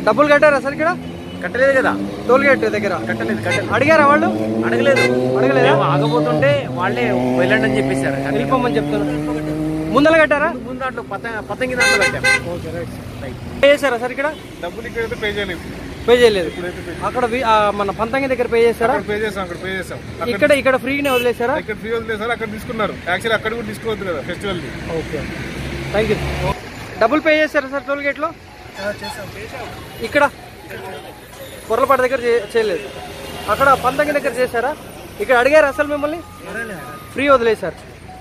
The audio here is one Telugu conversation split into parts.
డబ్బులు కట్టారా సార్ ఇక్కడ కట్టలేదు కదా టోల్ గేట్ దగ్గర కట్టలేదు కట్టలేదు అడిగారా వాళ్ళు అడగలేదు అడగలేదా? మేము ఆగబోతుంటే వాళ్ళే వెళ్ళండి అని చెప్పేశారు కానీ వెళ్ళిపోమని చెప్తున్నారు ముందర కట్టారా ముందు దాంట్లో పత పతంగి దాంట్లో కట్టాము పే చేశారా సార్ ఇక్కడ డబ్బులు ఇక్కడైతే పే చేయలేదు పే చేయలేదు అక్కడ వి- ఆ, మన పంతంగి దగ్గర పే చేశారా అక్కడ పే చేసాం అక్కడ పే చేసాం ఇక్కడ ఇక్కడ ఫ్రీగానే వదిలేశారా ఇక్కడ ఫ్రీ వదిలేసారు అక్కడ తీసుకున్నారు యాక్చువల్లీ అక్కడ కూడా తీసుకోవద్దు కదా ఫెస్టివల్ ఓకే థ్యాంక్ యూ డబ్బులు పే చేశారా సార్ టోల్ గేట్లో ఇక్కడ కొర్రపాటి దగ్గర చే- చేయలేదు అక్కడ పంతంగి దగ్గర చేశారా ఇక్కడ అడిగారు అసలు మిమ్మల్ని ఫ్రీ వదిలేశారు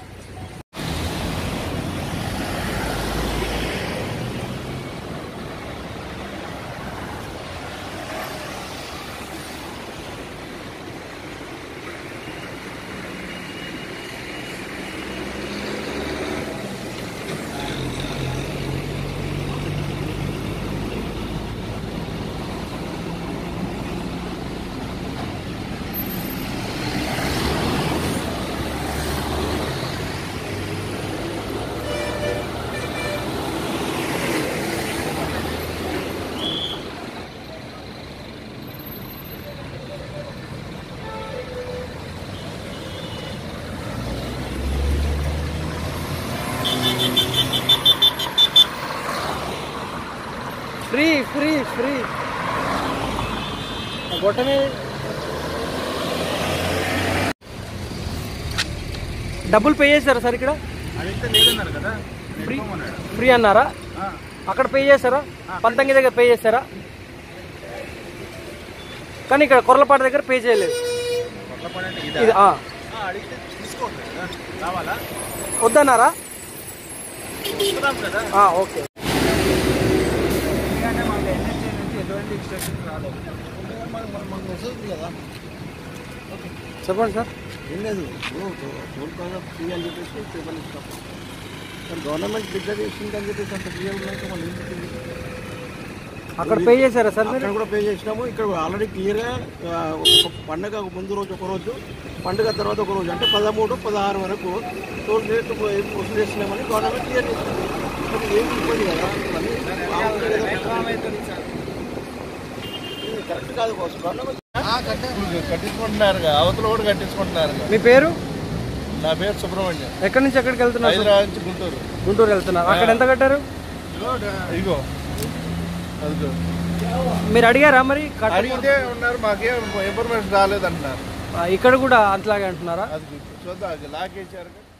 ఫ్రీ ఫ్రీ ఫ్రీ గొట్టమే డబ్బులు పే చేశారా సార్ ఇక్కడ అడిగితే లేదన్నారు కదా ఫ్రీ ఫ్రీ అన్నారా అక్కడ పే చేశారా పంతంగి దగ్గర పే చేశారా కానీ ఇక్కడ కొర్లపాటి దగ్గర పే చేయలేదు ఇది ఆ. అడిగితే తీసుకోవద్దు కదా కావాలా వద్దన్నారా ఇస్తున్నాం కదా ఆ, ఓకే ఎందుకంటే మాకు ఎన్హెచ్ఏ నుంచి ఎటువంటి ఇన్స్ట్రక్షన్స్ రాలేదు మాకు వస్తుంది కదా చెప్పండి సార్ ఏం లేదు టోల్ కాగా ఫ్రీ అని చెప్పేసి పేపర్లు ఇస్తాం మరి గవర్నమెంట్ డిక్లేర్ చేసింది అని చెప్పేసి అంత ఫ్రీ ఉన్నాక మనం ఏం చెప్పింది అక్కడ పే చేశారా సార్ మీరు అక్కడ కూడా పే చేసినాము ఇక్కడ ఆల్రెడీ క్లియర్గా ఆ, ఒక పండగ ముందు రోజు ఒక రోజు పండుగ తర్వాత ఒక రోజు అంటే పదమూడు పదహారు వరకు టోల్ రేట్ వసూలు చేస్తున్నామని గవర్నమెంట్ క్లియర్ చేస్తుంది మరి ఏం ఇబ్బంది కదా మళ్ళీ బాగుంది కదా. ఇది కరెక్ట్ కాదు బాస్ గవర్నమెంట్ కట్టించుకుంటున్నారు అవతల కూడా కట్టించుకుంటున్నారు మీ పేరు నా పేరు సుబ్రహ్మణ్యం ఎక్కడి నుంచి ఎక్కడికి వెళ్తున్నారు సార్? హైదరాబాద్ నుంచి గుంటూరు గుంటూరు వెళ్తున్నారు అక్కడ ఎంత కట్టారు ఇగో అదిగో మీరు అడిగారా మరి కట్ట- అడిగితే ఉన్నారు మాకేం ఇన్ఫర్మేషన్ రాలేదంటున్నారు ఆ, ఇక్కడ కూడా అట్లాగే అంటున్నారా అది చూద్దాం అది లాకేశారు